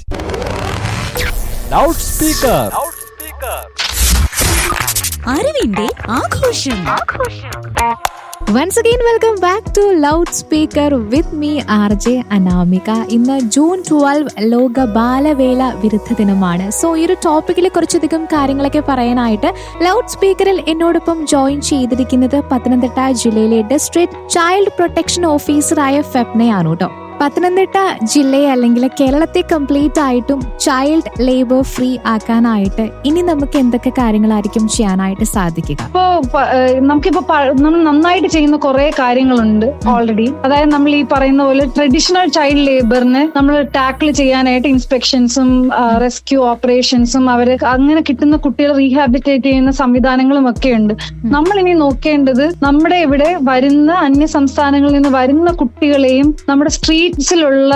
loud speaker അറിവിന്റെ ആഘോഷം once again welcome back to loud speaker with me R J Anamika ഇന്ന് June twelve ലോക ബാലവേല വിരുദ്ധ ദിനമാണ് സോ ഈ ഒരു ടോപ്പിക്കിൽ കുറച്ചധികം കാര്യങ്ങളൊക്കെ പറയാനായിട്ട് ലൗഡ് സ്പീക്കറിൽ എന്നോടൊപ്പം ജോയിൻ ചെയ്തിരിക്കുന്നത് പത്തനംതിട്ട ജില്ലയിലെ ഡിസ്ട്രിക്ട് ചൈൽഡ് പ്രൊട്ടക്ഷൻ ഓഫീസറായ ഫെപ്നയാണ് കേട്ടോ പത്തനംതിട്ട ജില്ലയെ അല്ലെങ്കിൽ കേരളത്തെ കംപ്ലീറ്റ് ആയിട്ടും ചൈൽഡ് ലേബർ ഫ്രീ ആക്കാനായിട്ട് ഇനി നമുക്ക് എന്തൊക്കെ കാര്യങ്ങളായിരിക്കും ചെയ്യാനായിട്ട് സാധിക്കുക ഇപ്പോ പ- ഏഹ് നമുക്കിപ്പോ പ- നമ്മൾ നന്നായിട്ട് ചെയ്യുന്ന കുറെ കാര്യങ്ങളുണ്ട് ഓൾറെഡി അതായത് നമ്മൾ ഈ പറയുന്ന പോലെ ട്രഡീഷണൽ ചൈൽഡ് ലേബറിന് നമ്മൾ ടാക്കിൾ ചെയ്യാനായിട്ട് ഇൻസ്പെക്ഷൻസും റെസ്ക്യൂ ഓപ്പറേഷൻസും അവര് അങ്ങനെ കിട്ടുന്ന കുട്ടികളെ റീഹാബിലിറ്റേറ്റ് ചെയ്യുന്ന സംവിധാനങ്ങളും ഒക്കെ ഉണ്ട് നമ്മൾ ഇനി നോക്കേണ്ടത് നമ്മുടെ ഇവിടെ വരുന്ന അന്യ സംസ്ഥാനങ്ങളിൽ നിന്ന് വരുന്ന കുട്ടികളെയും നമ്മുടെ സ്ട്രീറ്റ്സിലുള്ള